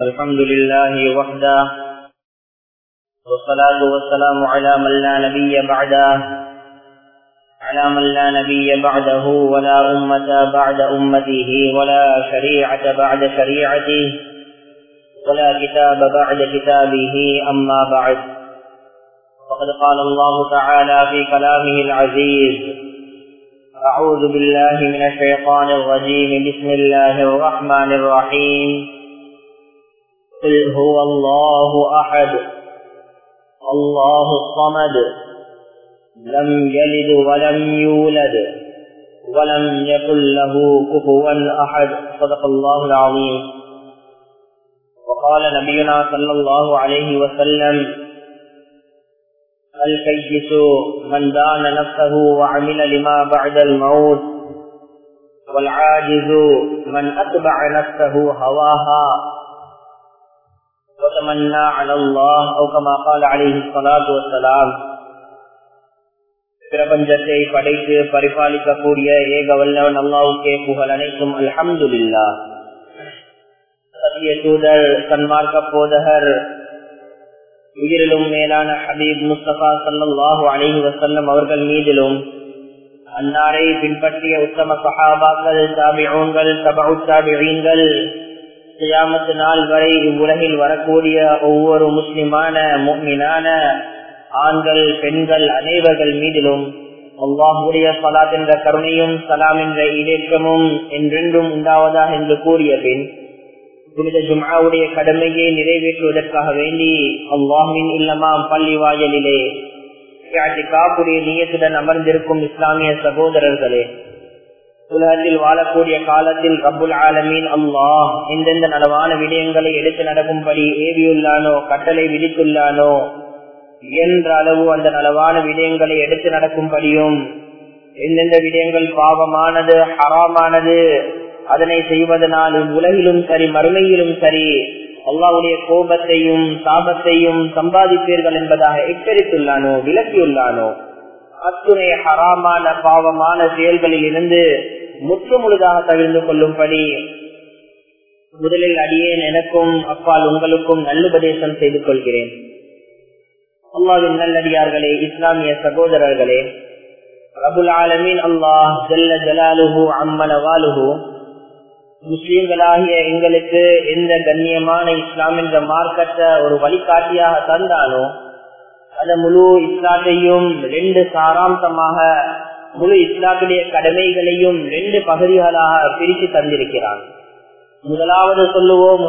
الحمد لله وحده والصلاة والسلام على من لا نبي بعده على من لا نبي بعده ولا أمة بعد أمته ولا شريعة بعد شريعته ولا كتاب بعد كتابه أما بعد فقد قال الله تعالى في كلامه العزيز أعوذ بالله من الشيطان الرجيم بسم الله الرحمن الرحيم قل هو الله أحد الله الصمد لم يلد ولم يولد ولم يكن له كفوا أحد صدق الله العظيم وقال نبينا صلى الله عليه وسلم الكيس من دان نفسه وعمل لما بعد الموت والعاجز من أتبع نفسه هواها وتمنى على الله أو كما قال عليه الصلاة والسلام பிரபஞ்சத்தை படைத்து பரிபாலிக்கக்கூடிய ஏக வல்லவன் அல்லாவுக்கே புகழ் அனைத்தும் அல்ஹம்துல்லா சத்திய தூதர் சன்மார்க்க போதகர் உயிரிலும் மேலான ஹபீப் முஸ்தபா சல்லாஹூ அலிஹி வசல்லம் அவர்கள் மீதிலும் அன்னாரை பின்பற்றிய உத்தம சஹாபாக்கள் தாபியூன்கள் தபு தாபியீன்கள் கியாமத்து நாள் வரை இவ்வுலகில் வரக்கூடிய ஒவ்வொரு முஸ்லிமான முக்மினான ஆண்கள் பெண்கள் அனைவர்கள் மீதிலும் அல்லாஹுடைய சலாத் என்ற கருணையும் சலாம் என்ற இடேற்றமும் என்றென்றும் உண்டாவதாக என்று கூறிய பின் புனித ஜும்ஆவுடைய கடமையை நிறைவேற்றுவதற்காக வேண்டி அல்லாஹின் இல்லமாம் பள்ளி வாயலிலே காப்புடைய நீயத்துடன் அமர்ந்திருக்கும் இஸ்லாமிய சகோதரர்களே உலகத்தில் வாழக்கூடிய காலத்தில் ரபுல் ஆலமீன் அல்லாஹ் எந்தெந்த நலவான விடயங்களை எடுத்து நடக்கும்படி ஏவியுள்ளானோ கட்டளை விதித்துள்ளானோ என்ற அளவு அந்த நலவான விடயங்களை எடுத்து நடக்கும்படியும் எந்தெந்த விடயங்கள் பாவமானது ஹராமானது அதனை செய்வதனால் உலகிலும் சரி மறுமையிலும் சரி அல்லாவுடைய கோபத்தையும் சாபத்தையும் சம்பாதிப்பீர்கள் என்பதாக எச்சரித்துள்ளானோ விளக்கியுள்ளானோ அத்துணை ஹராமான பாவமான செயல்களில் இருந்து முற்று முழுதாக தவிர்ந்து கொள்ளும்படி முதலில் அடியேன் எனக்கும் அப்பால் உங்களுக்கும் நல்லுபதேசம் செய்து கொள்கிறேன் அல்லாவின் நல்லடியார்களே இஸ்லாமிய சகோதரர்களே ரபுல் ஆலமீன் அல்லாஹ் ஜல்ல ஜலாலுஹு அம்மன வாலுஹு முஸ்லீம்களாகிய எங்களுக்கு எந்த கண்ணியமான இஸ்லாம் என்ற மார்க்கத்தை ஒரு வழிகாட்டியாக தந்தானோ அந்த முழு இஸ்லாத்தையும் ரெண்டு சாராம்சமாக முழு இஸ்லாத்துடைய கடமைகளையும் ரெண்டு பகுதிகளாக பிரித்து தந்திருக்கிறான் முதலாவது சொல்லுவோம்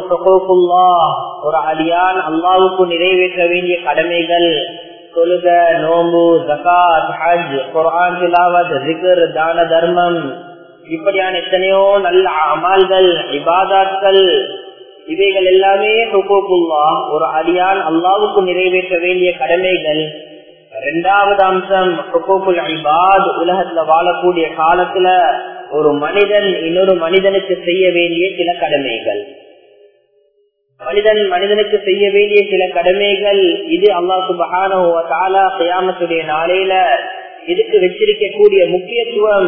ஒரு அடியான் அல்லாவுக்கு நிறைவேற்ற வேண்டிய கடமைகள் தொழுக நோம்பு ஜகாத் ஹஜ் குரான் திலாவத் ஜிகர் தான தர்மம் இப்படியான எத்தனையோ நல்ல அமால்கள் இபாதாக்கள் இவைகள் எல்லாமே ஹுகூக்குல்லா ஒரு அடியான் அல்லாவுக்கு நிறைவேற்ற வேண்டிய கடமைகள் இரண்டாவது அம்சம் ஹுகூக்குல் இபாத் உலகத்துல வாழக்கூடிய காலத்துல ஒரு மனிதன் இன்னொரு மனிதனுக்கு செய்ய வேண்டிய சில கடமைகள் மனிதன் மனிதனுக்கு செய்ய வேண்டிய சில கடமைகள் இது அல்லா சுபகான செய்யாமத்துடைய நாளையில இதுக்கு வச்சிருக்கக்கூடிய முக்கியத்துவம்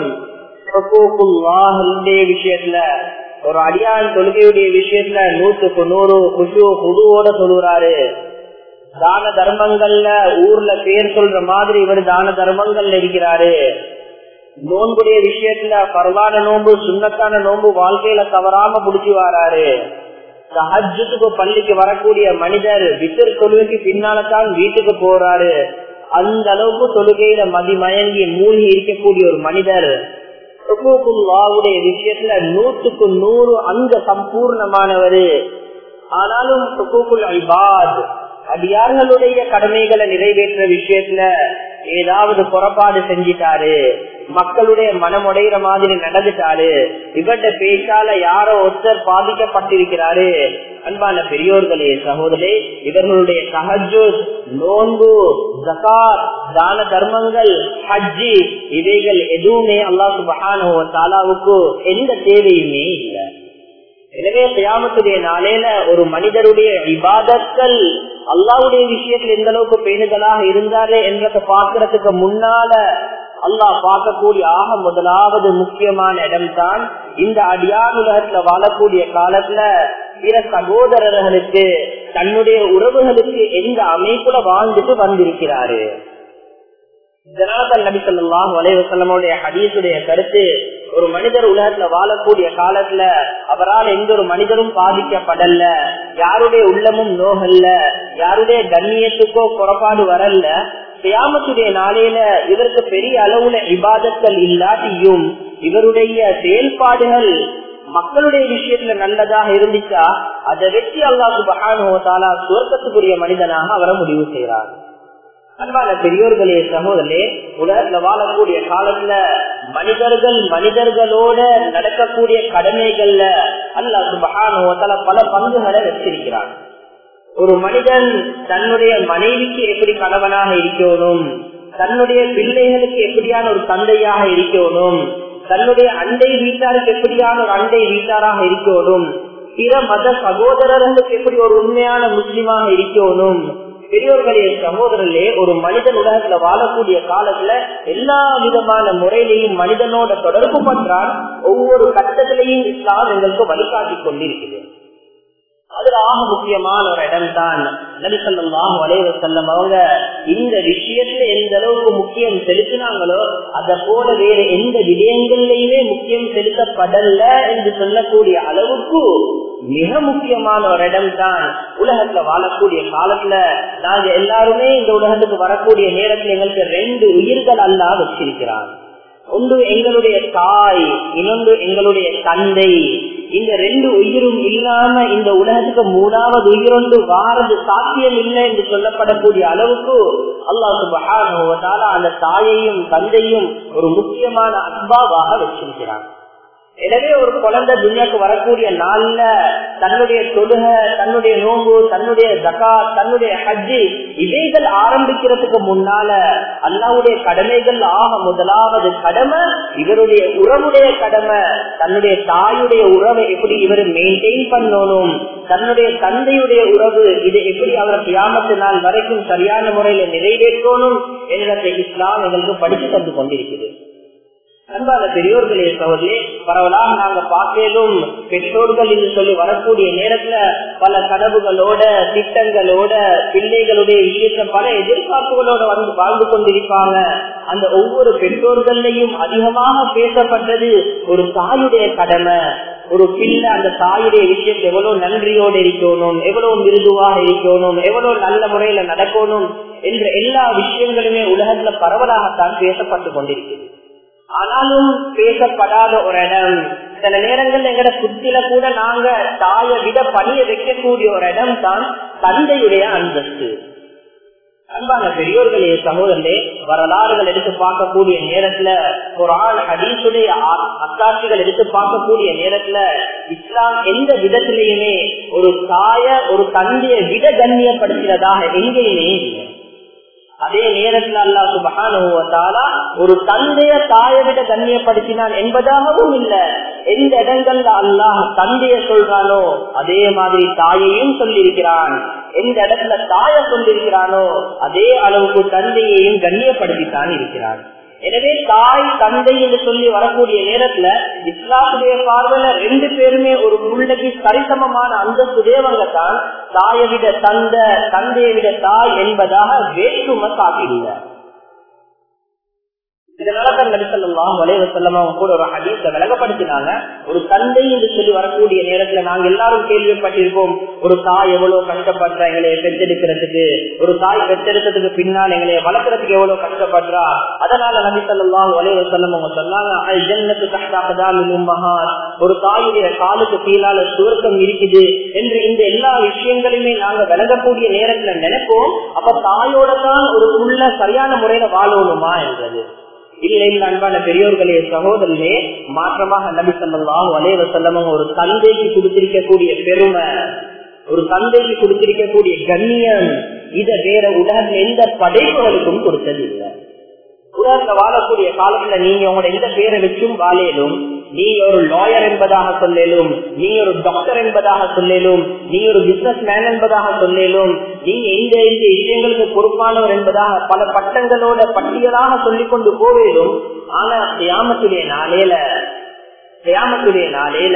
விஷயத்துல ஒரு அடியான் தொழுகையுடைய விஷயத்துல நூற்றுக்கு நூறு குஷு குழுவோட சொல்லுறாரு தான தர்மங்கள்ல ஊர்ல பேர் சொல்ற மாதிரி இவர் தான தர்மங்கள்ல இருக்கிறாரு நோன்புடைய விஷயத்துல பரவான நோன்பு சுண்ணத்தான நோன்பு வாழ்க்கையில தவறாம புடிச்சு வராரு ஹஜ்ஜுக்கு பள்ளிக்கு வரக்கூடிய மனிதர் வித்தர் தொழுகைக்கு பின்னால்தான் வீட்டுக்கு போறாரு அந்த அளவுக்கு தொழுகையில மதிமயங்கி மூழ்கி இருக்கக்கூடிய ஒரு மனிதர் ருக்குல்லாவுடைய விஷயத்துல நூற்றுக்கு நூறு அங்க சம்பூர்ணமானவரு ஆனாலும் ருக்குல் ஐபாத் அடியார்களுடைய கடமைகளை நிறைவேற்ற விஷயத்துல ஏதாவது புறப்பாடு செஞ்சிட்டாரு மக்களுடைய மனமுடைகிற மாதிரி நடந்துட்டாரு இவர்ட பேச்சால யாரோ ஒருத்தர் பாதிக்கப்பட்டிருக்கிறாரு அன்பான பெரியோர்களே சகோதரே இவர்களுடைய சஹஜு நோன்பு ஜகாத் தான தர்மங்கள் ஹஜ்ஜி இவைகள் எதுவுமே அல்லா சுபஹானோ தாலாவுக்கு எந்த தேவையுமே இல்லை எனவே கியாமத்துடைய நாளையில ஒரு மனிதருடைய இபாதத்கள் அல்லாவுடைய விஷயத்தில் எந்த அளவுக்கு பேணுதலாக இருந்தாரு என்றதை பார்க்கறதுக்கு முன்னால அல்லாஹ் பார்க்கக்கூடிய ஆக முதலாவது முக்கியமான இடம் தான் இந்த அடியார் உலகத்துல வாழக்கூடிய காலத்துல பிற சகோதரர்களுக்கு தன்னுடைய உறவுகளுக்கு எந்த அமைப்புல வாழ்ந்துட்டு வந்திருக்கிறாரு ஜனாதன் நபி சொல்லாஹ் வலைவசல்லமுடைய ஹதீசுடைய கருத்து ஒரு மனிதர் உலகத்துல வாழக்கூடிய காலத்துல அவரால் எந்த ஒரு மனிதரும் பாதிக்கப்படல யாருடைய உள்ளமும் நோகல்ல யாருடைய கண்ணியத்துக்கோ குறைபாடு வரல சியாமத்துடைய நாளையில இதற்கு பெரிய அளவுல விவாதங்கள் இல்லாட்டியும் இவருடைய செயல்பாடுகள் மக்களுடைய விஷயத்துல நல்லதாக இருந்துச்சா அதை வெற்றி அல்லாஹு பகானுவத்தாலா சுவர்க்கத்துக்குரிய மனிதனாக அவரை முடிவு செய்யறார் அன்பான பெரியோர்களே சகோதரே உலகத்துல வாழக்கூடிய காலத்துல மனிதர்கள் மனிதர்களோட நடக்கக்கூடிய கடமைகள்ல அல்லாஹ் சுபகானுவத்தால பல பங்குகளை வச்சிருக்கிறார் ஒரு மனிதன் தன்னுடைய மனைவிக்கு எப்படி கணவனாக இருக்கணும் தன்னுடைய பிள்ளைகளுக்கு எப்படியான ஒரு தந்தையாக இருக்கணும் தன்னுடைய அண்டை வீட்டாருக்கு எப்படியான ஒரு அண்டை வீட்டாராக இருக்கணும் பிற மத சகோதரர்களுக்கு எப்படி ஒரு உண்மையான முஸ்லிமாக இருக்கணும் பெரியோர்களே சகோதரர்களே ஒரு மனிதன் உலகத்துல வாழக்கூடிய காலத்துல எல்லா விதமான முறையிலையும் மனிதனோட தொடர்பு பற்றால் ஒவ்வொரு கட்டத்திலையும் இஸ்லாம் எங்களுக்கு வழிகாட்டி கொண்டிருக்கிறது அதுல ஆக முக்கியமான ஒரு இடம் தான் நபிசல்லாம் வளைவ செல்லம் அவங்க இந்த விஷயத்துல எந்த அளவுக்கு முக்கியம் செலுத்தினாங்களோ அத போல வேற எந்த விடயங்கள்லயுமே முக்கியம் செலுத்தப்படல என்று சொல்லக்கூடிய அளவுக்கு மிக முக்கியமான ஒரு இடம் தான் உலகத்துல வாழக்கூடிய காலத்துல நாங்க எல்லாருமே இந்த உலகத்துக்கு வரக்கூடிய நேரத்துல எங்களுக்கு ரெண்டு உயிர்கள் அல்லா வச்சிருக்கிறான் ஒன்று எங்களுடைய தாய் இன்னொன்று எங்களுடைய தந்தை இந்த ரெண்டு உயிரும் இல்லாம இந்த உலகத்துக்கு மூணாவது உயிரொன்று வாரது சாத்தியம் இல்லை என்று சொல்லப்படக்கூடிய அளவுக்கு அல்லாஹு அந்த தாயையும் தந்தையும் ஒரு முக்கியமான அன்பாவாக வச்சிருக்கிறான் எனவே ஒரு குழந்தை துனியாக்கு வரக்கூடிய நாள்ல தன்னுடைய தொழுக தன்னுடைய நோம்பு தன்னுடைய ஜகா தன்னுடைய ஹஜ்ஜி இவைகள் ஆரம்பிக்கிறதுக்கு முன்னால அல்லாவுடைய கடமைகள் ஆக முதலாவது கடமை இவருடைய உறவுடைய கடமை தன்னுடைய தாயுடைய உறவை எப்படி இவர் மெயின்டைன் பண்ணணும் தன்னுடைய தந்தையுடைய உறவு இது எப்படி அவர் கியாமத்து நாள் வரைக்கும் சரியான முறையில நிறைவேற்றணும் என்ற இஸ்லாம் எங்களுக்கு படித்து தந்து கொண்டிருக்கிறது அன்பான பெரியோர்களே சகோதரி பரவலாக நாங்க பார்க்கலும் பெற்றோர்கள் என்று சொல்லி வரக்கூடிய நேரத்துல பல கனவுகளோட திட்டங்களோட பிள்ளைகளுடைய விஷயத்த பல எதிர்பார்ப்புகளோட வந்து வாழ்ந்து கொண்டிருப்பாங்க அந்த ஒவ்வொரு பெற்றோர்களையும் அதிகமாக பேசப்பட்டது ஒரு தாயுடைய கடமை ஒரு பிள்ளை அந்த தாயுடைய விஷயத்தை எவ்வளவு நன்றியோடு இருக்கணும் எவ்வளவு மிருதுவாக இருக்கணும் எவ்வளவு நல்ல முறையில நடக்கணும் என்ற எல்லா விஷயங்களுமே உலகத்துல பரவலாகத்தான் பேசப்பட்டு கொண்டிருக்கிறது ஆனாலும் பேசப்படாத ஒரு இடம் சில நேரங்கள்ல எங்கட சுத்தில கூட நாங்க தாய விட பணிய வைக்கக்கூடிய ஒரு இடம் தான் தந்தையுடைய அந்தஸ்து அன்பான பெரியோர்களே சகோதரே வரலாறுகள் எடுத்து பார்க்கக்கூடிய நேரத்துல குரான் ஹதீசுடைய அத்தாட்சிகள் எடுத்து பார்க்கக்கூடிய நேரத்துல இஸ்லாம் எந்த விதத்திலையுமே ஒரு தாய ஒரு தந்தையை விட கண்ணியப்படுத்தினதாக எங்கேயுமே இல்லை அதே நேரத்தில் அல்லா சுபகானுவத்தாலா ஒரு தந்தைய தாயை விட கண்ணியப்படுத்தினான் என்பதாகவும் இல்ல எந்த இடங்கள்ல அல்லாஹ் தந்தைய சொல்றானோ அதே மாதிரி தாயையும் சொல்லியிருக்கிறான் எந்த இடத்துல தாய சொல்லியிருக்கிறானோ அதே அளவுக்கு தந்தையையும் கண்ணியப்படுத்தித்தான் இருக்கிறான் எனவே தாய் தந்தை என்று சொல்லி வரக்கூடிய நேரத்துல இஸ்லாத்துடைய பார்வையில ரெண்டு பேருமே ஒரு பிள்ளைக்கு சரிசமமான அந்தஸ்துடையவங்க தான் தாயை விட தந்த தந்தையை விட தாய் என்பதாக வேற்றுமை காட்டிடுங்க இதனாலதான் நடிசல்லாம் வளைவ செல்லம் அவங்க கூட ஒரு ஹதீஸ விலகப்படுத்தினாங்க ஒரு தந்தை என்று சொல்லி வரக்கூடிய நேரத்துல நாங்க எல்லாரும் கேள்விப்பட்டிருப்போம் ஒரு தாய் எவ்வளவு கஷ்டப்படுறா எங்களை பெற்றெடுக்கிறதுக்கு ஒரு தாய் பெற்றெடுத்ததுக்கு பின்னால் எங்களை வளர்க்கறதுக்கு எவ்வளவு கஷ்டப்படுறா அதனால நபி சொல்லாம் வளைவ செல்லம் அவங்க சொன்னாங்க ஜன்னத்து கஷ்டாப்பதான் ஒரு தாயுடைய காலுக்கு கீழால சுவர்க்கம் இருக்குது என்று இந்த எல்லா விஷயங்களையுமே நாங்க விலகக்கூடிய நேரத்துல நினைப்போம் அப்ப தாயோட தான் ஒரு உள்ள சரியான முறையில வாழணுமா என்றது இல்லை அன்பான பெரியோர்களே சகோதரனே மாற்றமாக நபி சொல்லலாம் வலைவ செல்லமும் ஒரு தந்தைக்கு கொடுத்திருக்கக்கூடிய பெருமை ஒரு தந்தைக்கு கொடுத்திருக்கக்கூடிய கண்ணியம் இத வேற உலக எந்த படைப்புகளுக்கும் கொடுத்தது இல்லை உலகத்துல வாழக்கூடிய காலத்துல நீங்க உங்களோட எந்த பேரை வச்சும் வாழையிலும் நீங்க ஒரு லாயர் என்பதாக சொல்லலும் நீங்க ஒரு டாக்டர் என்பதாக சொல்லலும் நீங்க ஒரு பிசினஸ் மேன் என்பதாக சொல்லலும் நீங்க எந்த எந்த விஷயங்களுக்கு பொறுப்பானவர் என்பதாக பல பட்டங்களோட பட்டியலாக சொல்லிக் கொண்டு போவேலும் ஆனா கியாமத்துடைய நாளையில கியாமத்துடைய நாளையில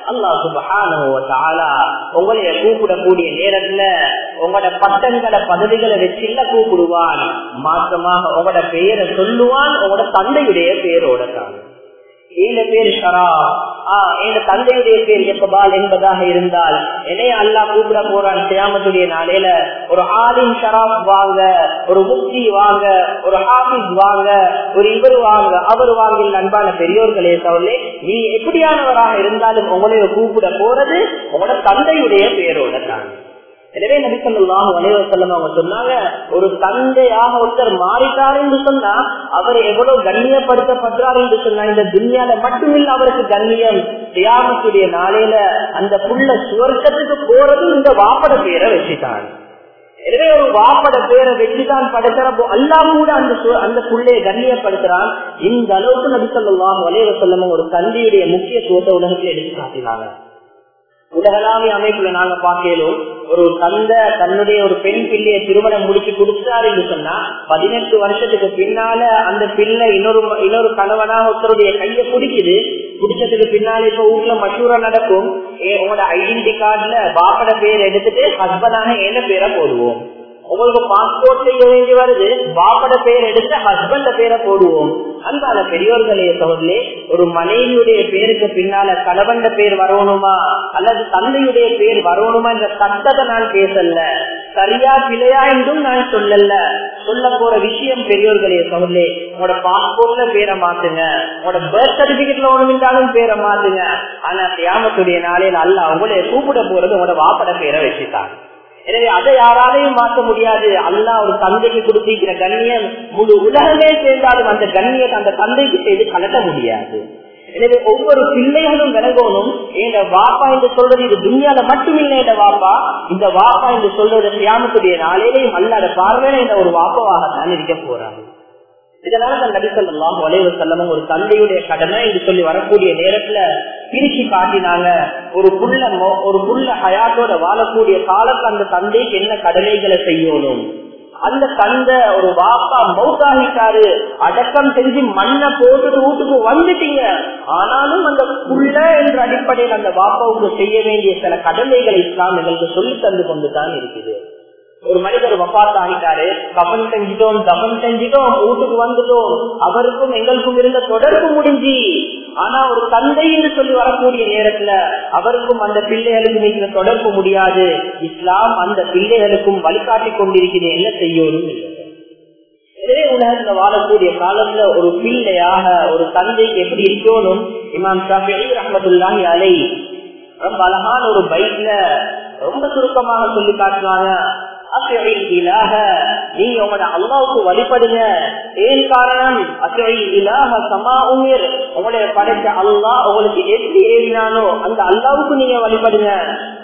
அல்லாஹ் சுபஹான உங்களைய கூப்பிடக்கூடிய நேரத்துல உங்களோட பட்டங்களை பதவிகளை வச்சுல கூப்பிடுவான் மாற்றமாக உங்களோட பெயரை சொல்லுவான் உங்களோட தந்தையுடைய பெயரோட தான் ஏழ பேர் ஷரா ஆஹ் எங்க தந்தையுடைய பேர் எப்பபால் என்பதாக இருந்தால் என்னைய அல்லா கூப்பிட போறான் சியாமத்துடைய நாளையில ஒரு ஆலிம் ஷராப் வாங்க ஒரு முக்தி வாங்க ஒரு ஹாபிஸ் வாங்க ஒரு இவர் வாங்க அவர் வாங்க அன்பான பெரியோர்களே தவறே நீ எப்படியானவராக இருந்தாலும் உங்களைய கூப்பிட போறது உங்களோட தந்தையுடைய பேரோட தான் எனவே நபிசல்லாம் வலைவசல்லம் அவங்க சொன்னாங்க ஒரு தந்தையாக ஒருத்தர் மாறிட்டார் என்று சொன்னா அவர் எவ்வளவு கண்ணியப்படுத்தப்படுறார் என்று சொன்னா இந்த துன்யால மட்டுமில்ல அவருக்கு கண்ணியம் தியாகத்துடைய நாளையில அந்த புள்ள சுவர்க்கத்துக்கு போறது இந்த வாப்பட பேரை வச்சுட்டான் எனவே ஒரு வாப்பட பேரை வச்சுதான் படுக்கிறப்போ எல்லாம் கூட அந்த அந்த புள்ளைய கண்ணியப்படுத்துறான் இந்த அளவுக்கு நபிசல்லாம் வலைவசல்லம் ஒரு தந்தையுடைய முக்கியத்துவத்தை உலகத்தில் எடுத்து காட்டினாங்க உலகளாவிய அமைப்புல நாங்க பார்க்கலும் ஒரு தந்த தன்னுடைய ஒரு பெண் பிள்ளைய திருமணம் முடிச்சு கொடுத்தாரு என்று சொன்னா பதினெட்டு வருஷத்துக்கு பின்னால அந்த பிள்ளை இன்னொரு இன்னொரு கணவனாக ஒருத்தருடைய கைய பிடிக்குது பிடிச்சதுக்கு பின்னால இப்ப வீட்டுல மஷூரா நடக்கும் உங்களோட ஐடென்டி கார்டுல பாப்பட பேர் எடுத்துட்டு ஹஸ்பண்டாக என்ன பேரை போடுவோம் உங்களுக்கு பாஸ்போர்ட் செய்ய வேண்டி வருது பாப்பட பேர் எடுத்து ஹஸ்பண்ட பேரை போடுவோம் அன்பான பெரியோர்களே சோழர்களே ஒரு மனைவியுடைய பேருக்கு பின்னால கணவன் பேர் வரணுமா அல்லது தந்தையுடைய பேர் வரணுமா என்ற சட்டத்தை நான் பேசல சரியா பிழையா என்றும் நான் சொல்லல சொல்ல போற விஷயம் பெரியோர்களே சோழர்களே உங்களோட பாஸ்போர்ட்ல பேரை மாத்துங்க உங்களோட பர்த் சர்டிபிகேட்ல ஒண்ணுமின்றாலும் பேரை மாத்துங்க ஆனா தியாமத்துடைய நாளையில அல்ல அவங்களே கூப்பிட போறது உங்களோட வாப்பட பேரை வச்சுட்டாங்க எனவே அதை யாராலையும் மாற்ற முடியாது அல்லா ஒரு தந்தைக்கு கொடுத்திருக்கிற கண்ணியம் முழு உலகமே சேர்ந்தாலும் அந்த கண்ணியத்தை அந்த தந்தைக்கு செய்து கலட்ட முடியாது எனவே ஒவ்வொரு பிள்ளைகளும் விலகணும் எங்க வாப்பா என்று சொல்றது இது துணியால மட்டுமில்லை என்ற வாப்பா இந்த வாப்பா என்று சொல்றது தியானத்துடைய நாளையிலையும் அல்லாத பார்வையில இந்த ஒரு வாப்பாவாகத்தான் இருக்க போறாங்க இதனால தான் நபிசல்லாம் வளைவு செல்லமும் ஒரு தந்தையுடைய கடமை என்று சொல்லி வரக்கூடிய நேரத்துல பிரிச்சு காட்டினாங்க ஒரு புள்ள ஒரு புள்ள ஹயாத்தோட வாழக்கூடிய காலத்துல அந்த தந்தைக்கு என்ன கடமைகளை செய்யணும் அந்த தந்தை ஒரு வாப்பா மௌத்தாகிட்டாரு அடக்கம் செஞ்சு மண்ணை போட்டுட்டு வீட்டுக்கு வந்துட்டீங்க ஆனாலும் அந்த புள்ள என்ற அடிப்படையில் அந்த வாப்பாவுக்கு செய்ய வேண்டிய சில கடமைகளை இஸ்லாம் எங்களுக்கு சொல்லி தந்து கொண்டுதான் இருக்குது ஒரு மனிதர் வப்பாத்த ஆகிட்டாரு கபன் செஞ்சிட்டோம் தபன் செஞ்சிட்டோம் வீட்டுக்கு வந்துட்டோம் அவருக்கும் எங்களுக்கும் இருந்த தொடர்பு முடிஞ்சு ஆனா ஒரு தந்தை என்று சொல்லி வரக்கூடிய நேரத்துல அவருக்கும் அந்த பிள்ளைகளுக்கும் இருக்கிற தொடர்பு முடியாது இஸ்லாம் அந்த பிள்ளைகளுக்கும் வழிகாட்டி கொண்டிருக்கிறது என்ன செய்யணும் இதே உலகத்துல வாழக்கூடிய காலத்துல ஒரு பிள்ளையாக ஒரு தந்தைக்கு எப்படி இருக்கணும் இமாம் ஷாஃபி ரஹமத்துல்லாஹி அலை ரொம்ப அழகான ஒரு பைக்ல ரொம்ப சுருக்கமாக சொல்லி காட்டுவாங்க நீங்க உங்களோட அல்லாவுக்கு வழிபடுங்க ஏன் காரணம் இலாக சமா உயிர் உங்களுடைய படைச்ச அல்லா உங்களுக்கு எப்படி ஏறினானோ அந்த அல்லாவுக்கு நீங்க வழிபடுங்க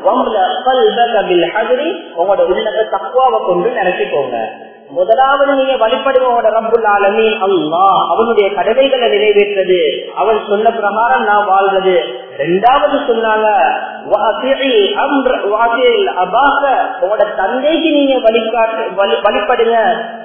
உங்களோட உள்ளத்தை தக்குவாவை கொண்டு நினைச்சுக்கோங்க முதலாவது நீங்க வழிபடுவோட ரப்புல் ஆலமீன் அல்லா அவனுடைய கடமைகளை நிறைவேற்றது அவன் சொன்ன பிரகாரம் நான் வாழ்றது ரெண்டாவது சொன்னாங்க உங்களோட தந்தைக்கு நீங்க வழிகாட்டு வழிபடுங்க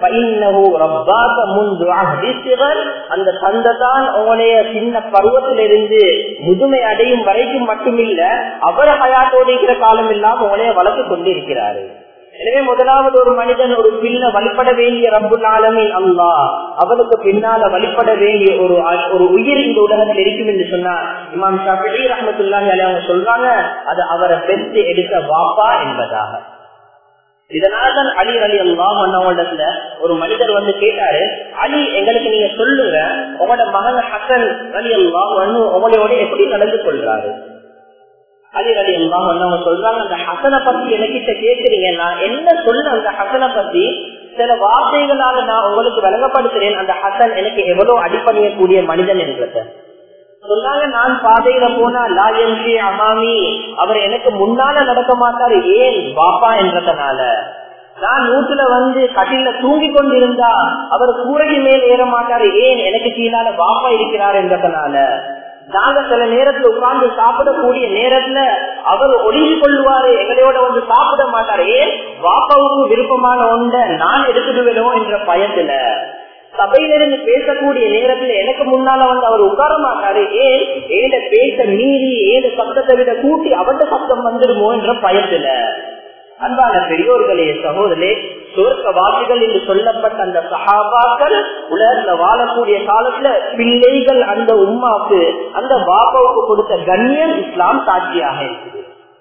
அந்த தந்தை தான் உங்களுடைய சின்ன பருவத்திலிருந்து முதுமை அடையும் வரைக்கும் மட்டுமில்ல அவர் ஹயாத்தோடு இருக்கிற காலம் இல்லாம உங்களைய வளர்த்து கொண்டிருக்கிறாரு எனவே முதலாவது ஒரு மனிதன் ஒரு பின்ன வழிபட வேண்டிய ரப்புல் ஆலமின் அல்லா அவனுக்கு பின்னால வழிபட வேண்டிய ஒரு ஒரு உயிர் இந்த உலகத்தில் இருக்கும் என்று சொன்னார் இமாம் ஷாஃபி ரஹமத்துல்லாஹி அலி அவங்க சொல்றாங்க அது அவரை பெற்று எடுத்த வாப்பா என்பதாக இதனால்தான் அலி அலி அல்லாஹ்ல ஒரு மனிதர் வந்து கேட்டாரு அலி எங்களுக்கு நீங்க சொல்லுங்க உங்களோட மகன் ஹசன் அலி அல்லாஹ் உங்களோட எப்படி நடந்து கொள்றாரு அலி அலி அல்லாஹ் அவங்க சொல்றாங்க அந்த ஹசனை பத்தி எனக்கிட்ட கேக்குறீங்க நான் என்ன சொல்ல அந்த ஹசனை பத்தி சில வார்த்தைகளால நான் உங்களுக்கு விளங்கப்படுத்துறேன் அந்த ஹசன் எனக்கு எவ்வளவு அடிப்படையக்கூடிய மனிதன் என்றத சொன்னாங்க நான் பாதையில போனா லா எம்சி அமாமி அவர் எனக்கு முன்னால நடக்க மாட்டாரு ஏன் பாப்பா என்றதுனால நான் நூற்றுல வந்து கட்டில தூங்கி கொண்டிருந்தா அவர் கூரைக்கு மேல் ஏற மாட்டாரு ஏன் எனக்கு கீழால பாப்பா இருக்கிறார் என்றதுனால நாங்க சில நேரத்துல உட்கார்ந்து சாப்பிடக்கூடிய நேரத்துல அவர் ஒளிஞ்சு கொள்வாரு எங்களோட வந்து சாப்பிட மாட்டாரு ஏன் வாப்பாவுக்கு விருப்பமான ஒன்றை நான் எடுத்துடுவேனோ என்ற பயத்துல சபையிலிருந்து பேசக்கூடிய நேரத்துல எனக்கு முன்னால வந்து அவர் உட்கார மாட்டாரு ஏன் ஏத பேச மீறி ஏத சப்தத்தை விட கூட்டி அவட்ட சப்தம் வந்துடுமோ என்ற பயத்துல அன்பான பெரியோர்களே சகோதரே சுவர்க்க வாசிகள் என்று சொல்லப்பட்ட அந்த சஹாபாக்கள் உலகத்துல வாழக்கூடிய காலத்துல பிள்ளைகள் அந்த உம்மாவுக்கு அந்த பாப்பாவுக்கு கொடுத்த கண்ணியம் இஸ்லாம் சாட்சியாக இருக்குது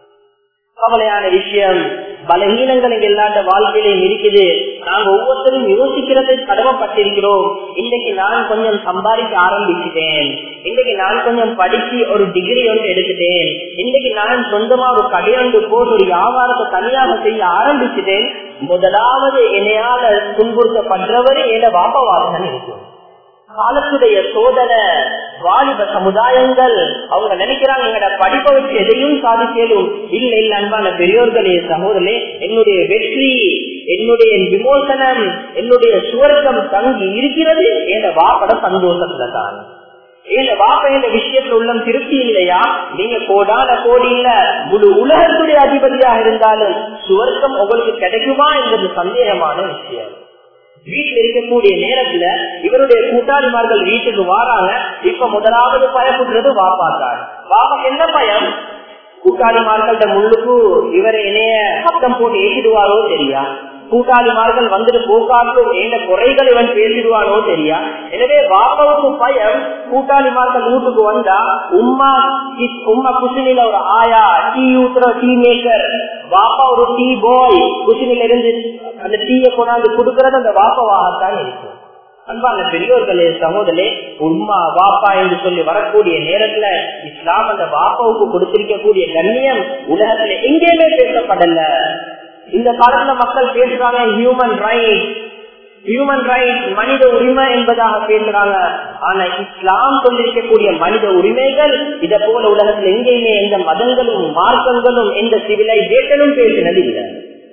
கவலையான விஷயம் பலகீனங்கள் எங்க எல்லாண்ட வாழ்க்கையிலும் இருக்குது நாங்க ஒவ்வொருத்தரும் யோசிக்கிறது கடமைப்பட்டிருக்கிறோம் இன்னைக்கு நான் கொஞ்சம் சம்பாதிக்க ஆரம்பிச்சுட்டேன் இன்னைக்கு நான் கொஞ்சம் படிச்சு ஒரு டிகிரி ஒன்று எடுத்துட்டேன் இன்னைக்கு நான் சொந்தமா ஒரு கடையொன்று போட்டு ஒரு வியாபாரத்தை தனியாக செய்ய ஆரம்பிச்சுட்டேன் முதலாவது என்னையால துன்புறுத்தப்படுறவரு என வாப்பவாசன் இருக்கும் காலத்துடைய சோதனை வாலிப சமுதாயங்கள் அவங்க நினைக்கிறாங்க எங்கட படிப்பை வச்சு எதையும் சாதிக்கலும் இல்ல இல்ல அன்பான பெரியோர்களே சகோதரே என்னுடைய வெற்றி என்னுடைய விமோசனம் என்னுடைய சுவர்க்கம் தங்கி இருக்கிறது என்ற வாப்பட சந்தோஷத்துல தான் இந்த வாப்ப இந்த விஷயத்துல உள்ளம் திருப்தி இல்லையா நீங்க கோடான கோடி இல்ல முழு உலகத்துடைய அதிபதியாக இருந்தாலும் சுவர்க்கம் உங்களுக்கு கிடைக்குமா என்பது சந்தேகமான விஷயம் வீட்டில் இருக்கக்கூடிய நேரத்துல இவருடைய கூட்டாளிமார்கள் வீட்டுக்கு வாராங்க இப்ப முதலாவது பயப்படுறது வாப்பாத்தார் வாப்பா என்ன பயம் கூட்டாளிமார்கள்ட்ட முள்ளுக்கு இவர் என்னைய சத்தம் போட்டு ஏற்றிடுவாரோ தெரியா கூட்டாளிமார்கள் வந்துட்டு போக்காட்டும் எந்த குறைகள் இவன் பேசிடுவானோ தெரியா எனவே வாப்பாவுக்கு பயம் கூட்டாளிமார்கள் வீட்டுக்கு வந்தா உம்மா உம்மா குசினில ஒரு ஆயா டீ ஊத்துற டீ மேக்கர் வாப்பா ஒரு டீ பாய் குசினில இருந்து அந்த டீயை கொண்டாந்து கொடுக்கறது அந்த வாப்பாவாகத்தான் இருக்கும் அன்பான பெரியோர்களே சகோதரே உம்மா வாப்பா என்று சொல்லி வரக்கூடிய நேரத்துல இஸ்லாம் அந்த வாப்பாவுக்கு கொடுத்திருக்கக்கூடிய கண்ணியம் உலகத்துல எங்கேயுமே பேசப்படல இந்த காலத்துல மக்கள் பேசுறாங்க ஹியூமன் ரைட் ஹியூமன் ரைட் மனித உரிமை என்பதாக பேசுறாங்க ஆனா இஸ்லாம் கொண்டிருக்கக்கூடிய மனித உரிமைகள் இத போல உலகத்துல எங்கேயுமே எந்த மதங்களும் மார்க்கங்களும் எந்த சிவிலைசேஷனும் பேசினது இல்லை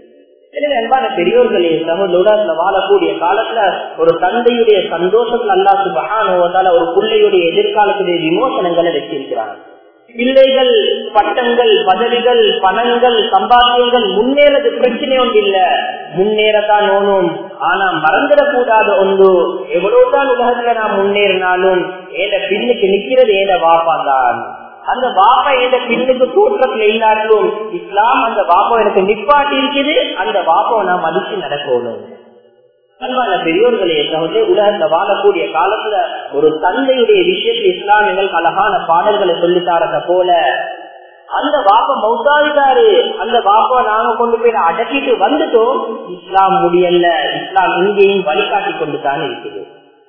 எனவே அன்பான பெரியோர்களே சகோதரத்துல வாழக்கூடிய காலத்துல ஒரு தந்தையுடைய சந்தோஷத்துல அல்லா சுபகான ஒரு பிள்ளையுடைய எதிர்காலத்துடைய விமோசனங்களை வச்சிருக்கிறார் பிள்ளைகள் பட்டங்கள் பதவிகள் பணங்கள் சம்பாத்தியங்கள் முன்னேறது பிரச்சனை ஒன்று இல்ல முன்னேறத்தான் ஓணும் ஆனா மறந்துடக்கூடாத ஒன்று எவ்வளவுதான் உலகத்துல நான் முன்னேறினாலும் ஏத பின்னுக்கு நிக்கிறது ஏத வாப்பாதான் அந்த பாப்பா எந்த பின்னுக்கு தோற்றத்துல இல்லாட்டிலும் இஸ்லாம் அந்த பாப்பா எனக்கு நிப்பாட்டி இருக்குது அந்த பாப்பாவை நான் மதிச்சு நடக்கணும் அன்பான பெரியோர்களே சகோதரே உலகத்துல வாழக்கூடிய காலத்துல ஒரு தந்தையுடைய விஷயத்துல இஸ்லாம் எங்களுக்கு அழகான பாடல்களை சொல்லித்தாரத போல அந்த பாப்பா மௌத்தாவிட்டாரு அந்த பாப்பா நாங்க கொண்டு போய் அடக்கிட்டு வந்துட்டோம் இஸ்லாம் முடியல இஸ்லாம் இங்கேயும் வழிகாட்டி கொண்டு தான் இருக்குது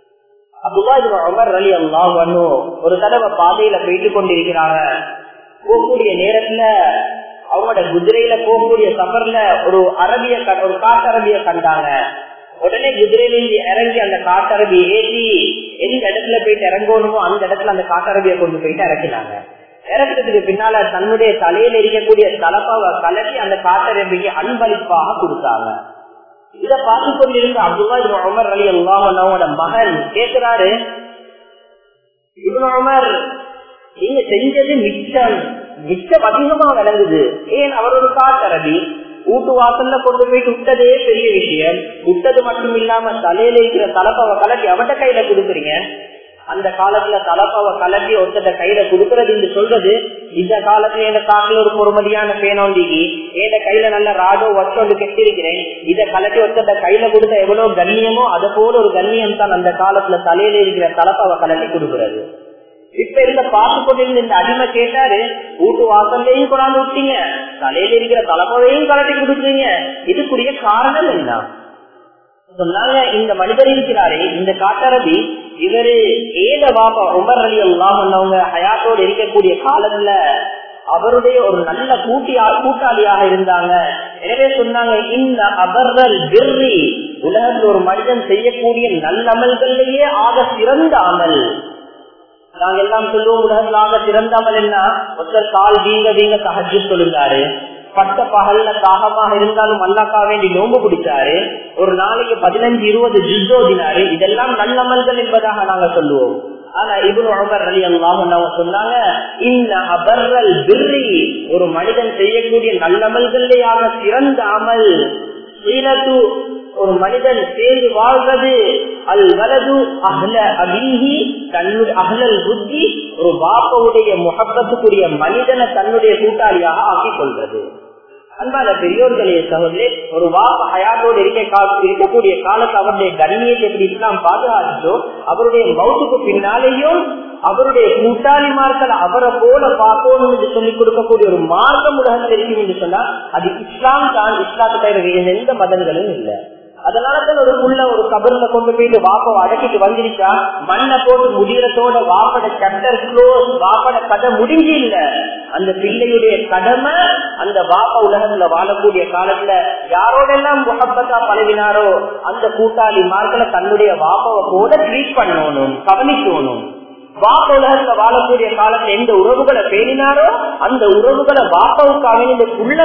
ஒரு தடவை பாதையில போயிட்டு கொண்டிருக்கிறாங்க போகக்கூடிய நேரத்துல அவங்களோட குதிரையில போகக்கூடிய சபர்ல ஒரு அரபிய ஒரு காட்டரபிய கண்டாங்க உடனே குதிரையிலிருந்து இறங்கி அந்த காட்டரபியை ஏற்றி எந்த இடத்துல போயிட்டு இறங்கணுமோ அந்த இடத்துல அந்த காட்டரபியை கொண்டு போயிட்டு இறக்கினாங்க இறக்கிறதுக்கு பின்னால தன்னுடைய தலையில இருக்கக்கூடிய தலப்பாவை கலட்டி அந்த காட்டரபியை அன்பளிப்பாக கொடுத்தாங்க இத பார்த்து கொண்டிருந்த அப்துல்லா உமர் அலி அல்லாவோட மகன் கேட்கிறாரு இவன் உமர் நீங்க செஞ்சது மிச்சம் மிச்சம் அதிகமா விளங்குது ஏன் அவர் ஒரு காட்டரபி வீட்டு வாசல்ல கொண்டு போயிட்டு விட்டதே பெரிய விஷயம் விட்டது மட்டும் இல்லாம தலையில இருக்கிற தலப்பாவை கலட்டி அவட்ட கையில கொடுக்குறீங்க அந்த காலத்துல தலப்பாவை கலட்டி ஒருத்தட்ட கையில கொடுக்கறது என்று சொல்றது இந்த காலத்துல என் காட்டுல ஒரு பொறுமதியான பேனோண்டிக்கு என் கையில நல்ல ராடோ வச்சோண்டு கெட்டிருக்கிறேன் இதை கலட்டி ஒருத்தட்ட கையில கொடுத்த எவ்வளவு கண்ணியமோ அதை போல ஒரு கண்ணியம் தான் அந்த காலத்துல தலையில இருக்கிற தலப்பாவை கலட்டி கொடுக்கறது இப்ப இருந்த பார்த்து கொண்டிருந்த இந்த அடிமை கேட்டாரு வீட்டு வாசல்லையும் கொண்டாந்து விட்டீங்க தலையில இருக்கிற தலைப்பவையும் கலட்டி கொடுக்குறீங்க இதுக்குரிய காரணம் என்ன சொன்னாங்க இந்த மனிதர் இருக்கிறாரே இந்த காட்டரபி இவரு ஏத பாபா உமர் அலி எல்லாம் வந்தவங்க ஹயாத்தோடு இருக்கக்கூடிய காலத்துல அவருடைய ஒரு நல்ல கூட்டியா கூட்டாளியாக இருந்தாங்க எனவே சொன்னாங்க இந்த அபர்ரல் பிர்ரி உலகத்தில் ஒரு மனிதன் செய்யக்கூடிய நல்லமல்கள்லயே ஆக சிறந்த அமல் நாங்க எல்லாம் சொல்லுவோம் உலகத்திலாக சிறந்த அமல் என்ன ஒருத்தர் கால் வீங்க வீங்க சகஜு சொல்லுங்காரு பட்ட பகல்ல தாகமாக இருந்தாலும் அல்லாக்கா வேண்டி நோம்பு பிடிச்சாரு ஒரு நாளைக்கு பதினஞ்சு இருபது ஜிஸ்தோதினாரு இதெல்லாம் நல்லமல்கள் என்பதாக நாங்க சொல்லுவோம் ஆனா இவனு உமர் அலி அல்லாம அவங்க சொன்னாங்க இந்த அபர்ரல் பிர்ரி ஒரு மனிதன் செய்யக்கூடிய நல்லமல்கள்லேயாக சிறந்த அமல் சீனத்து ஒரு மனிதன் சேர்ந்து வாழ்வது அல் வலது அகல அபீஹி தன்னுடைய அகலல் புத்தி ஒரு பாப்பாவுடைய முகப்பத்துக்குரிய மனிதனை தன்னுடைய கூட்டாளியாக ஆக்கிக் கொள்வது அன்பான பெரியோர்களே சகோதரே ஒரு வாப்ப ஹயாத்தோடு இருக்க இருக்கக்கூடிய காலத்து அவருடைய கண்ணியத்தை எப்படி இஸ்லாம் பாதுகாத்தோ அவருடைய மௌத்துக்கு பின்னாலேயும் அவருடைய கூட்டாளிமார்கள் அவரை போல பார்க்கணும் என்று சொல்லிக் கொடுக்கக்கூடிய ஒரு மார்க்கம் உலகத்தில் இருக்கும் என்று சொன்னா அது இஸ்லாம் தான் இஸ்லாத்துக்கு எந்த மதங்களும் இல்லை அதனாலதான் ஒரு புள்ள ஒரு கபர்ல கொண்டு போயிட்டு வாப்ப அடக்கிட்டு வந்துருச்சா மண்ணை போட்டு முடியறதோட வாப்பட சட்டர் க்ளோஸ் வாப்பட கதை முடிஞ்சு இல்ல அந்த பிள்ளையுடைய கடமை அந்த வாப்ப உலகத்துல வாழக்கூடிய காலத்துல யாரோடெல்லாம் முகப்பத்தா பழகினாரோ அந்த கூட்டாளி மார்க்களை தன்னுடைய வாப்பாவை கூட ட்ரீட் பண்ணணும் கவனிக்கணும் வாப்ப உலகத்துல வாழக்கூடிய காலத்துல எந்த உறவுகளை பேணினாரோ அந்த உறவுகளை வாப்பாவுக்காக இந்த புள்ள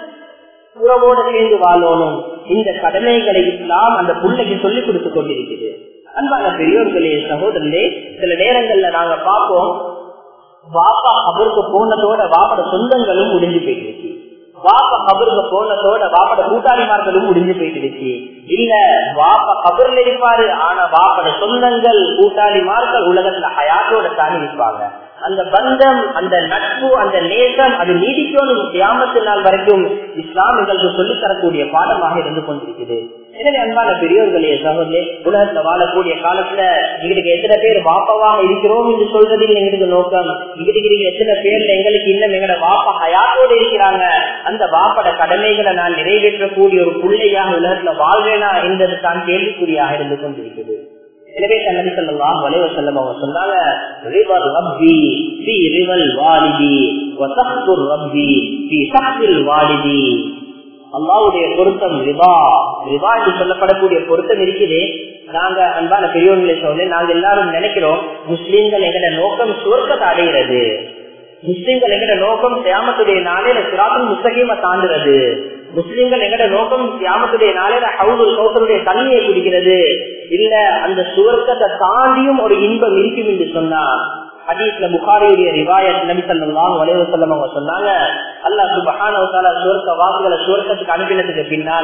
உறவோடு சேர்ந்து வாழணும் இந்த கடமைகளை இஸ்லாம் அந்த பிள்ளைக்கு சொல்லிக் கொடுத்து கொண்டிருக்குது அன்பான பெரியோர்களே சகோதரர்களே சில நேரங்கள்ல நாங்க பார்ப்போம் வாப்பா அவருக்கு போனதோட வாப்பட சொந்தங்களும் முடிஞ்சு போயிடுச்சு வாப்ப கபருக்கு போனதோட வாப்பட கூட்டாளிமார்களும் முடிஞ்சு போயிடுச்சு இல்ல வாப்ப கபர்ல இருப்பாரு ஆனா வாப்பட சொந்தங்கள் கூட்டாளிமார்கள் உலகத்துல ஹயாத்தோட தாண்டி இருப்பாங்க அந்த பந்தம் அந்த நட்பு அந்த நேசம் அது நீடிக்கணும் கியாமத்து நாள் வரைக்கும் இஸ்லாம் எங்களுக்கு சொல்லித் தரக்கூடிய பாடமாக இருந்து கொண்டிருக்குது எனவே அன்பான பெரியோர்களே சகோதரே உலகத்துல வாழக்கூடிய காலத்துல எங்களுக்கு எத்தனை பேர் வாப்பாவாக இருக்கிறோம் என்று சொல்றதில் எங்களுக்கு நோக்கம் இங்கிட்டு எத்தனை பேர்ல எங்களுக்கு இன்னும் எங்களோட வாப்பா ஹயாத்தோடு இருக்கிறாங்க அந்த வாப்பட கடமைகளை நான் நிறைவேற்றக்கூடிய ஒரு பிள்ளையாக உலகத்துல வாழ்வேனா என்பது தான் கேள்விக்குறியாக இருந்து கொண்டிருக்கிறது எனவே நபி சொல்லலாம் வளைவ செல்லம் அவங்க சொன்னாங்க ரிவர் ரப்பி பி ரிவல் வாலிதி வசஹ்துர் ரப்பி பி சஹ்தில் வாலிதி அல்லாவுடைய பொருத்தம் ரிவா ரிவா என்று சொல்லப்படக்கூடிய பொருத்தம் இருக்குது நாங்க அன்பான பெரியவர்களை சொல்ல நாங்க எல்லாரும் நினைக்கிறோம் முஸ்லீம்கள் எங்கட நோக்கம் சுவர்க்கத்தை அடைகிறது முஸ்லீம்கள் எங்கட நோக்கம் தியாமத்துடைய நாளையில சிராத்தும் முஸ்தகீம தாண்டுறது முஸ்லீம்கள் எங்கட நோக்கம் தியாமத்துடைய நாளையில ஹவுல் கௌசருடைய தண்ணியை குடிக்கிறது இல்ல அந்த சுவர்க்கத்தை தாண்டியும் ஒரு இன்பம் இருக்கும் என்று சொன்னா ஹதீஸ்ல புகாரியுடைய ரிவாயத் நபி சல்லாஹ் வலைவ செல்லம் அவங்க சொன்னாங்க அல்லா சுபஹான சுவர்க்க வாக்குகளை சுவர்க்கத்துக்கு அனுப்பினதுக்கு பின்னால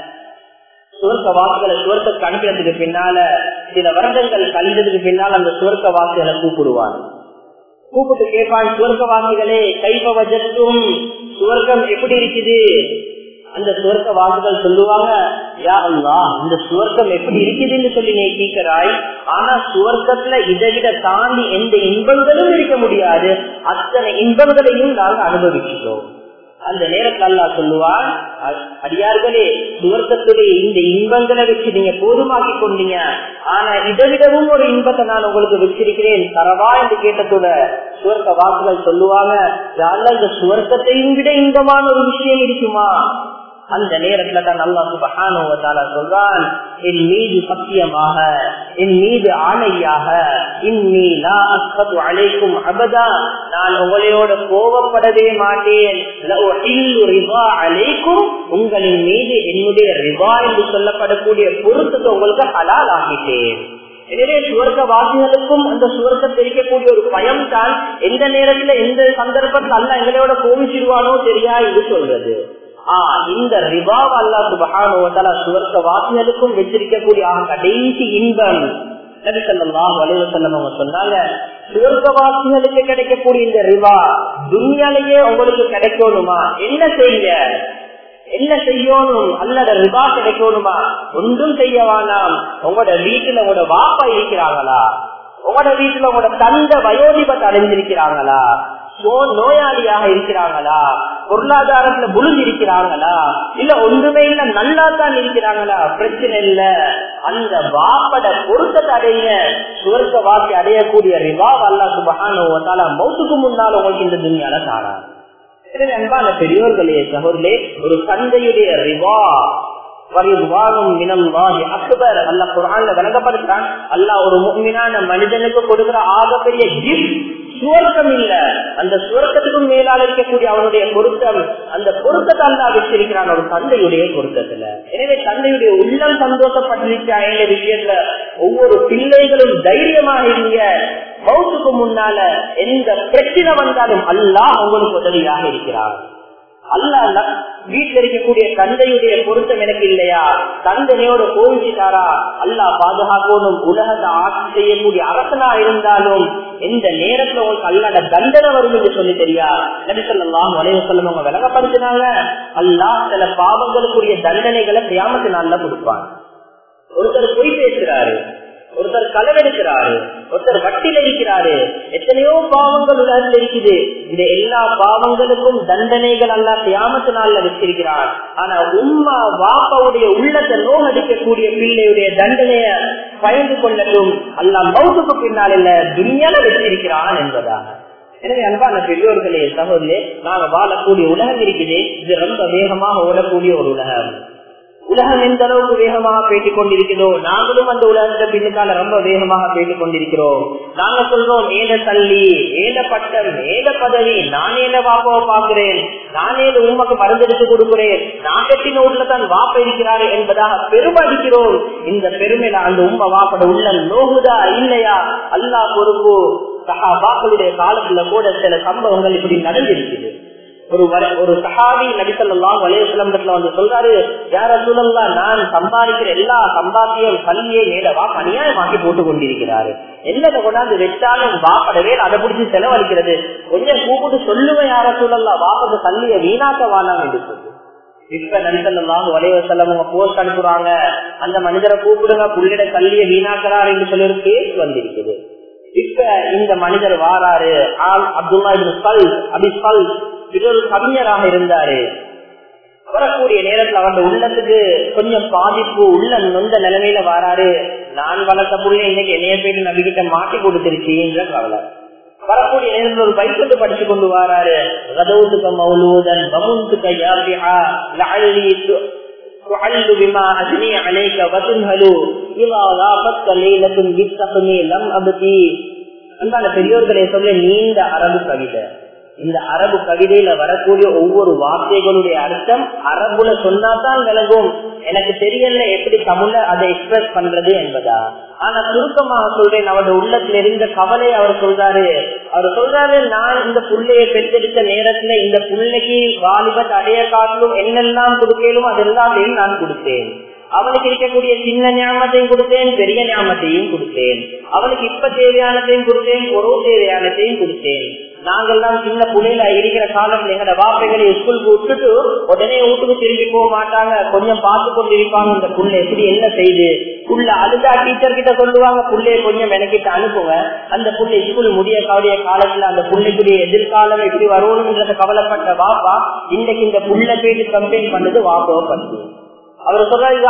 சுவர்க்க வாக்குகளை சுவர்க்கத்துக்கு அனுப்பினதுக்கு பின்னால சில வருடங்கள் கழிந்ததுக்கு பின்னால் அந்த சுவர்க்க வாக்குகளை கூப்பிடுவான் கூப்பிட்டு கேட்பான் சுவர்க்க வாக்குகளே கைப்ப வஜத்தும் சுவர்க்கம் எப்படி இருக்குது அந்த சுவர்க்க வாக்குகள் சொல்லுவாங்க யா அல்லா இந்த சுவர்க்கம் எப்படி இருக்குதுன்னு சொல்லி நீ கேட்கிறாய் ஆனா சுவர்க்கத்துல இதை விட தாண்டி எந்த இன்பங்களும் இருக்க முடியாது அத்தனை இன்பங்களையும் நாங்க அனுபவிச்சிட்டோம் அந்த நேரத்தில் அல்லா சொல்லுவான் அடியார்களே சுவர்க்கத்துடைய இந்த இன்பங்களை வச்சு நீங்க போதுமாக்கி கொண்டீங்க ஆனா இதை விடவும் ஒரு இன்பத்தை நான் உங்களுக்கு வச்சிருக்கிறேன் தரவா என்று கேட்டதோட சுவர்க்க வாக்குகள் சொல்லுவாங்க இந்த சுவர்க்கத்தையும் விட இன்பமான ஒரு விஷயம் இருக்குமா அந்த நேரத்துல தான் அல்லா சுபஹானுவத்தால சொல்றான் என் மீது சத்தியமாக என் மீது ஆணையாக அழைக்கும் அபதா நான் உங்களையோட கோபப்படவே மாட்டேன் அழைக்கும் உங்களின் மீது என்னுடைய ரிவா என்று சொல்லப்படக்கூடிய பொருத்தத்தை உங்களுக்கு ஹலால் ஆகிட்டேன் எனவே சுவர்க்க வாசிகளுக்கும் அந்த சுவர்க்கத்தை இருக்கக்கூடிய ஒரு பயம் தான் எந்த நேரத்துல எந்த சந்தர்ப்பத்தில் அல்ல எங்களோட கோவிச்சிருவானோ தெரியா என்று சொல்றது இந்த ரிவாவ் அல்லா சுபகான சுவர்க்க வாசிகளுக்கும் வச்சிருக்கக்கூடிய கடைசி இன்பம் சொன்னாங்க சுவர்க்கவாசிகளுக்கு கிடைக்கக்கூடிய இந்த ரிவா துணியாலேயே உங்களுக்கு கிடைக்கணுமா என்ன செய்ய என்ன செய்யணும் அல்லத ரிவா கிடைக்கணுமா ஒன்றும் செய்ய வேணாம் உங்களோட வீட்டுல உங்களோட வாப்பா இருக்கிறாங்களா உங்களோட வீட்டுல உங்களோட தந்த வயோதிபத்தை அடைஞ்சிருக்கிறாங்களா நோயாளியாக இருக்கிறாங்களா பொருளாதாரத்துல புழுந்து இருக்கிறாங்களா இல்ல ஒன்றுமே இல்ல நல்லா தான் இருக்கிறாங்களா பிரச்சனை இல்ல அந்த வாப்பட பொருத்தத்தை அடைய சுவர்க்க வாக்கி அடையக்கூடிய ரிவாவ் அல்லா சுபகான மௌத்துக்கு முன்னால் உங்களுக்கு இந்த துணியால தாரா அன்பான பெரியோர்களே சகோதரே ஒரு தந்தையுடைய ரிவா விளங்கப்படுத்தான் அல்லா ஒரு முக்மினான மனிதனுக்கு கொடுக்கிற ஆகப்பெரிய கிஃப்ட் சுவர்க்கம் இல்ல அந்த சுவர்க்கத்துக்கும் மேலால இருக்கக்கூடிய அவனுடைய பொருத்தம் அந்த பொருத்தத்தை அல்லா வச்சிருக்கிறான் ஒரு தந்தையுடைய பொருத்தத்துல எனவே தந்தையுடைய உள்ளம் சந்தோஷப்பட்டிருக்கா என்ற விஷயத்துல ஒவ்வொரு பிள்ளைகளும் தைரியமாக இருங்க மௌத்துக்கு முன்னால எந்த பிரச்சனை வந்தாலும் அல்லாஹ் உங்களுக்கு உதவியாக இருக்கிறார் அல்ல வீட்டில் இருக்கக்கூடிய தந்தையுடைய பொருத்தம் எனக்கு இல்லையா தந்தையோட கோவிச்சுட்டாரா அல்லா பாதுகாக்கணும் உலகத்தை ஆட்சி செய்யக்கூடிய அரசனா இருந்தாலும் எந்த நேரத்துல உங்களுக்கு அல்லாட தண்டனை வரும் என்று சொல்லி தெரியா நபிசல்லாம் வளைவு சொல்லம் அவங்க விளங்கப்படுத்தினாங்க அல்லா சில பாவங்களுக்குரிய தண்டனைகளை கிராமத்து நாள்ல கொடுப்பாங்க ஒருத்தர் பொய் பேசுறாரு ஒருத்தர் களவெடுக்கிறாரு ஒருத்தர் வட்டியில் இருக்கிறாரு எத்தனையோ பாவங்கள் உலகத்தில் இருக்குது இந்த எல்லா பாவங்களுக்கும் தண்டனைகள் அல்ல தியாமத்து நாள்ல வச்சிருக்கிறார் ஆனா உம்மா வாப்பாவுடைய உள்ளத்தை நோகடிக்கக்கூடிய பிள்ளையுடைய தண்டனைய பயந்து கொள்ளட்டும் அல்ல மௌத்துக்கு பின்னால் இல்ல துணியால வச்சிருக்கிறான் என்பதாக எனவே அன்பான பெரியோர்களே சகோதரே நாங்க வாழக்கூடிய உலகம் இருக்குது இது ரொம்ப வேகமாக ஓடக்கூடிய ஒரு உலகம் உலகம் எந்த அளவுக்கு வேகமாக பேட்டிக் கொண்டிருக்கிறதோ நாங்களும் அந்த உலகத்தை பின்னுக்கால ரொம்ப வேகமாக பேட்டிக் கொண்டிருக்கிறோம் நாங்க சொல்றோம் ஏத தள்ளி ஏத பட்டம் ஏத பதவி நான் ஏத வாப்பாவை பாக்குறேன் நானே உண்மைக்கு மருந்தெடுத்து கொடுக்கிறேன் நான் கட்டின ஊர்ல தான் வாப்ப இருக்கிறாரு என்பதாக பெருமடிக்கிறோம் இந்த பெருமையில அந்த உண்மை வாப்பட உள்ள நோகுதா இல்லையா அல்லா பொறுப்பு சகாபாக்களுடைய காலத்துல கூட சில சம்பவங்கள் இப்படி நடந்திருக்குது ஒரு ஒரு சஹாபி நபிசல்லாம் வலையசலம்பத்துல வந்து சொல்றாரு யார சூழல்லா நான் சம்பாதிக்கிற எல்லா சம்பாத்தியம் கல்வியை மேலவா அநியாயமாக்கி போட்டு கொண்டிருக்கிறாரு என்னத்தை கொண்டாந்து வச்சாலும் வாப்படவே அதை பிடிச்சி செலவழிக்கிறது கொஞ்சம் கூப்பிட்டு சொல்லுவேன் யார சூழல்லா வாப்பது கல்வியை வீணாக்க வாழாம் என்று சொல்லு இப்ப நபிசல்லாம் வலைவசல்லம் அவங்க போஸ்ட் அனுப்புறாங்க அந்த மனிதரை கூப்பிடுங்க புள்ளிட கல்வியை வீணாக்குறாரு என்று சொல்லி ஒரு கேஸ் வந்திருக்குது இப்ப இந்த மனிதர் வாராரு ஆல் அப்துல்லா பல் அபி பல் ஒரு கவிஞராக இருந்தாரு வரக்கூடிய நேரத்துல அவருடைய உள்ளத்துக்கு கொஞ்சம் பாதிப்பு உள்ள நொந்த நிலைமையில வராரு நான் வளர்த்த புள்ள இன்னைக்கு என்னைய போயிட்டு நபிகிட்ட மாட்டி கொடுத்துருச்சுன்ற கவலை வரக்கூடிய நேரத்தில் ஒரு பைக்கெட்டு படிச்சு கொண்டு வராரு ரதவுத்துக்க மௌலூதன் பமுந்துக்க யாபிஹா லஅல்லி تعل بما أثني عليك وتنهل إذا غابتك ليلة بالتقني لم أبتي அன்பான பெரியோர்களே சொல்ல நீண்ட அரபு கவிதை இந்த அரபு கவிதையில வரக்கூடிய ஒவ்வொரு வார்த்தைகளுடைய அர்த்தம் அரபுல சொன்னாதான் விளங்கும் எனக்கு தெரியல எப்படி தமிழ்ல அதை எக்ஸ்பிரஸ் பண்றது என்பதா ஆனா சுருக்கமாக சொல்றேன் அவருடைய உள்ளத்துல இருந்த கவலை அவர் சொல்றாரு அவர் சொல்றாரு நான் இந்த புள்ளையை பெற்றெடுத்த நேரத்துல இந்த புள்ளைக்கு வாலிபத் அடைய காட்டிலும் என்னெல்லாம் கொடுக்கலும் அதெல்லாம் நான் கொடுத்தேன் அவனுக்கு இருக்கக்கூடிய சின்ன ஞாபகத்தையும் கொடுத்தேன் பெரிய ஞாபகத்தையும் கொடுத்தேன் அவனுக்கு இப்ப தேவையானதையும் கொடுத்தேன் ஒரு தேவையானதையும் கொடுத்தேன் நாங்கெல்லாம் சின்ன புள்ளையில இருக்கிற காலத்துல எங்கட வாப்பைகளை ஸ்கூலுக்கு விட்டுட்டு உடனே வீட்டுக்கு திரும்பி போக மாட்டாங்க கொஞ்சம் பார்த்து கொண்டு இருப்பாங்க இந்த புள்ள எப்படி என்ன செய்து புள்ள அழுதா டீச்சர் கிட்ட சொல்லுவாங்க புள்ளைய கொஞ்சம் எனக்கிட்ட அனுப்புங்க அந்த புள்ளை ஸ்கூல் முடிய காவிய காலத்துல அந்த புள்ளைக்குரிய எதிர்காலம் எப்படி வரணும்ன்றத கவலைப்பட்ட வாப்பா இன்னைக்கு இந்த புள்ள போயிட்டு கம்ப்ளைண்ட் பண்ணது வாப்பாவை பண்ணுது அவர்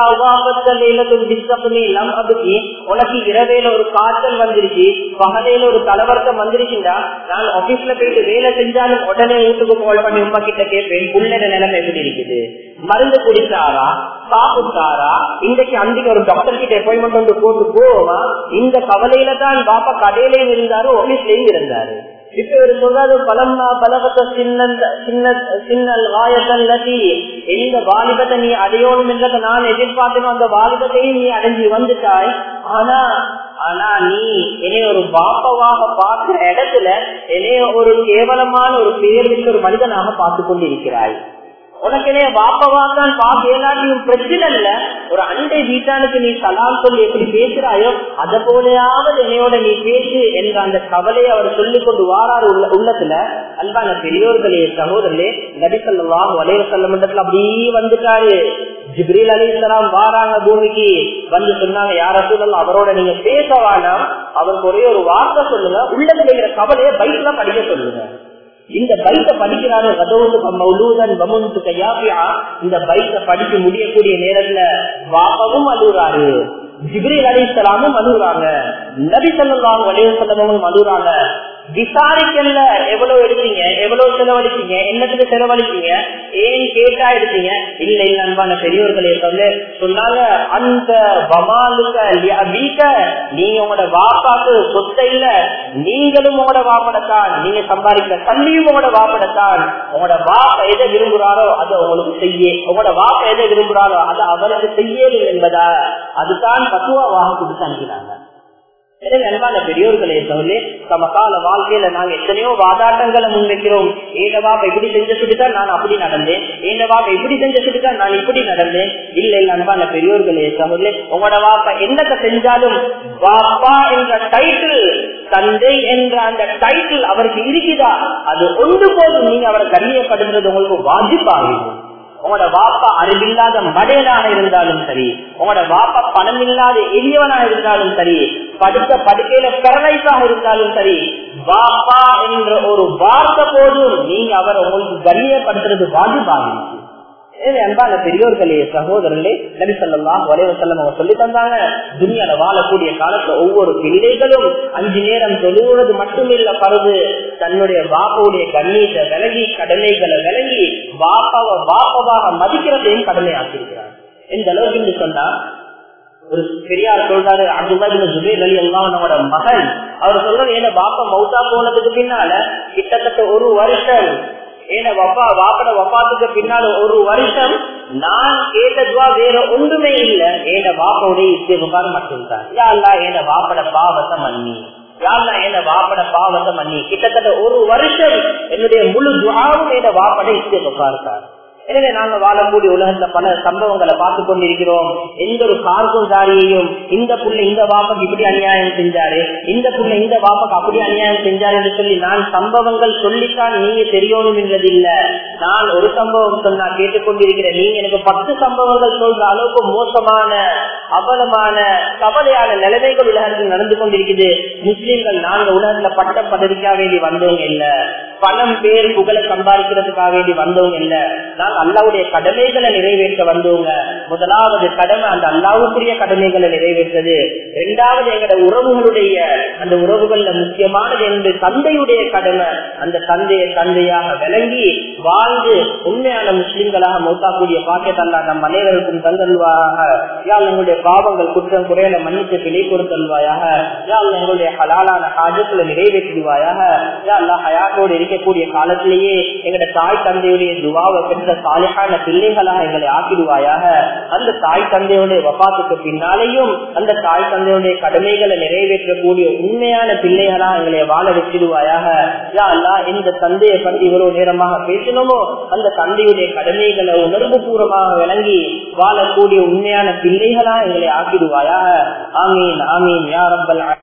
சொல்றாரு உனக்கு இரவேல ஒரு காய்ச்சல் வந்துருச்சு பகலையில ஒரு தலைவர்க்கம் வந்துருச்சுண்டா நான் ஆபீஸ்ல போயிட்டு வேலை செஞ்சாலும் உடனே வீட்டுக்கு கால் பண்ணி உமா கிட்ட கேட்பேன் புள்ளட நிலைமை எப்படி இருக்குது மருந்து குடித்தாரா சாப்பிட்டாரா இன்றைக்கு அன்றைக்கு ஒரு டாக்டர் கிட்ட அப்பாயின்மெண்ட் வந்து போட்டு போவா இந்த கவலையில தான் பாப்பா கடையிலையும் இருந்தாரு ஆபீஸ்லயும் இருந்தாரு இப்ப இவர் சொல்றாரு பலம்மா பலவத்த சின்ன சின்ன சின்னல் வாயத்தன் லதி எந்த வாலிபத்தை நீ அடையணும் என்றதை நான் எதிர்பார்த்தேனோ அந்த வாலிபத்தையும் நீ அடைஞ்சு வந்துட்டாய் ஆனா ஆனா நீ என்னைய ஒரு பாப்பவாக பார்க்கிற இடத்துல என்னைய ஒரு கேவலமான ஒரு பெயர் மிக்க ஒரு மனிதனாக பார்த்து கொண்டிருக்கிறாய் உனக்கு என்ன பாப்பவா தான் பாக்கையெல்லாம் பிரச்சனை இல்ல ஒரு அண்டை வீட்டானுக்கு நீ சலாம் சொல்லி எப்படி பேசுறாயோ அத போலையாவது என்னையோட நீ பேசு என்ற அந்த கவலையை அவர் சொல்லிக் கொண்டு வாராரு உள்ள உள்ளத்துல அன்பான பெரியோர்களே சகோதரர்களே நபிசல்லாம் வலைய செல்ல மண்டலத்துல அப்படியே வந்துட்டாரு ஜிப்ரீல் அலி இஸ்லாம் வாராங்க பூமிக்கு வந்து சொன்னாங்க யார சூழல் அவரோட நீங்க பேச வேணாம் அவருக்கு ஒரே ஒரு வார்த்தை சொல்லுங்க உள்ளத்துல இருக்கிற கவலையை பைக்ல படிக்க சொல்லுங்க இந்த பைக்க படிக்கிறாரு இந்த பைக்க படிச்சு முடியக்கூடிய நேரத்துல வாப்பவும் அழுகுறாரு ஜிப்ரீல் அலிஸ்லாமும் அழுகுறாங்க நபி சொல்லலாம் வலிய சொல்லவும் அழுகுறாங்க விசாரிக்கல எவ்வளவு எடுத்தீங்க எவ்வளவு செலவழிச்சீங்க என்னத்துக்கு செலவழிச்சீங்க ஏன் கேட்டா எடுத்தீங்க இல்ல இல்ல அன்பான பெரியவர்களே சொல்ல சொன்னாங்க அந்த பமாலுக்க நீங்க உங்களோட வாப்பாக்கு சொத்தை இல்ல நீங்களும் உங்களோட வாப்படத்தான் நீங்க சம்பாதிக்கிற தள்ளியும் உங்களோட வாப்படத்தான் உங்களோட வாப்ப எதை விரும்புறாரோ அதை உங்களுக்கு செய்ய உங்களோட வாப்ப எதை விரும்புறாரோ அதை அவருக்கு செய்யணும் என்பதா அதுதான் பத்துவாவாக கொடுத்து அனுப்பினாங்க எனவே அன்பான பெரியோர்களே சொல்லி சமகால வாழ்க்கையில நாங்க எத்தனையோ வாதாட்டங்களை முன்வைக்கிறோம் ஏனவாப்ப இப்படி செஞ்ச சொல்லிதான் நான் அப்படி நடந்தேன் ஏனவாப்ப இப்படி செஞ்ச சொல்லிதான் நான் இப்படி நடந்தேன் இல்ல இல்ல அன்பான பெரியோர்களே சகோதரே உங்களோட வாப்பா என்னத்தை செஞ்சாலும் வாப்பா என்ற டைட்டில் தந்தை என்ற அந்த டைட்டில் அவருக்கு இருக்குதா அது ஒன்று போதும் நீங்க அவரை கண்ணியப்படுகிறது உங்களுக்கு வாஜிப்பாகும் உங்களோட வாப்பா அறிவில்லாத மடையனாக இருந்தாலும் சரி உங்களோட வாப்பா பணம் இல்லாத எளியவனாக இருந்தாலும் சரி படுத்த படுக்கையில பெரலைஸாக இருந்தாலும் சரி வாப்பா என்ற ஒரு வார்த்தை போதும் நீங்க அவர் உங்களுக்கு கண்ணியப்படுத்துறது வாஜிபாகும் அன்பான பெரியோர்களே சகோதரர்களே நபி சொல்லலாம் ஒரே செல்லம் அவங்க சொல்லி தந்தாங்க துணியால வாழக்கூடிய காலத்துல ஒவ்வொரு பிள்ளைகளும் அஞ்சு நேரம் தொழுவது மட்டுமில்ல பருது தன்னுடைய பாப்பாவுடைய கண்ணீரை விலகி கடமைகளை விலகி பாப்பாவை பாப்பாவாக மதிக்கிறதையும் கடமையாக்கியிருக்கிறார் எந்த அளவுக்கு என்று சொன்னா ஒரு பெரியார் சொல்றாரு அப்துல்லா ஜுபேர் அலி எல்லாம் நம்மளோட மகன் அவர் சொல்றது ஏன்னா பாப்பா மௌத்தா போனதுக்கு பின்னால கிட்டத்தட்ட ஒரு வருஷம் ஏன்னா வப்பா வாப்பட வப்பாத்துக்கு பின்னால ஒரு வருஷம் நான் கேட்டதுவா வேற ஒன்றுமே இல்ல ஏன வாப்பாவுடைய இஸ்திகார் மட்டும்தான் யாழ்லா ஏன வாப்பட பாவத்தை மன்னி யாழ்லா ஏன வாப்பட பாவத்தை மன்னி கிட்டத்தட்ட ஒரு வருஷம் என்னுடைய முழு துவாவும் ஏன வாப்பட இஸ்திகார் தான் எனவே நாங்க வாழக்கூடிய உலகத்துல பல சம்பவங்களை பார்த்து கொண்டிருக்கிறோம் எந்த ஒரு கார்குந்தாரியையும் இந்த புள்ள இந்த வாப்பக்கு இப்படி அநியாயம் செஞ்சாரு இந்த புள்ள இந்த வாப்பக்கு அப்படி அநியாயம் செஞ்சாரு என்று சொல்லி நான் சம்பவங்கள் சொல்லித்தான் நீங்க தெரியணும் என்றது இல்ல நான் ஒரு சம்பவம் சொன்னா கேட்டுக்கொண்டிருக்கிறேன் நீங்க எனக்கு பத்து சம்பவங்கள் சொல்ற அளவுக்கு மோசமான அவலமான கவலையான நிலைமைகள் உலகத்தில் நடந்து கொண்டிருக்குது முஸ்லிம்கள் நாங்க உலகத்துல பட்ட பதவிக்காக வேண்டி வந்தவங்க இல்ல பணம் பேர் புகழை சம்பாதிக்கிறதுக்காக வேண்டி வந்தவங்க இல்ல நாங்க அல்லாவுடைய கடமைகளை நிறைவேற்ற வந்தவங்க முதலாவது கடமை அந்த அல்லாவுக்குரிய கடமைகளை நிறைவேற்றது இரண்டாவது எங்களோட உறவுகளுடைய அந்த உறவுகள்ல முக்கியமானது என்று தந்தையுடைய கடமை அந்த தந்தையை தந்தையாக விளங்கி வாழ்ந்து உண்மையான முஸ்லிம்களாக மௌத்தாக்கூடிய பாக்கியத்தல்லா நம் அனைவருக்கும் தந்தல்வாக யாழ் எங்களுடைய பாவங்கள் குற்றம் குறையில மன்னித்து பிழை கொடுத்தல்வாயாக யாழ் எங்களுடைய ஹலாலான ஹாஜத்துல நிறைவேற்றிடுவாயாக யா அல்லா ஹயாத்தோடு இருக்கக்கூடிய காலத்திலேயே எங்களுடைய தாய் தந்தையுடைய துவாவை பெற்ற சாலையான பிள்ளைகளாக எங்களை ஆக்கிடுவாயாக அந்த தாய் தந்தையுடைய வபாத்துக்கு பின்னாலேயும் அந்த தாய் தந்தையுடைய கடமைகளை நிறைவேற்றக்கூடிய உண்மையான பிள்ளைகளாக எங்களை வாழ வச்சிடுவாயாக யா அல்லா இந்த தந்தையை பற்றி இவ்வளவு நேரமாக பேசணுமோ அந்த தந்தையுடைய கடமைகளை உணர்வு பூர்வமாக விளங்கி வாழக்கூடிய உண்மையான பிள்ளைகளா எங்களை ஆக்கிடுவாயாக ஆமீன் ஆமீன் யாரம்பல்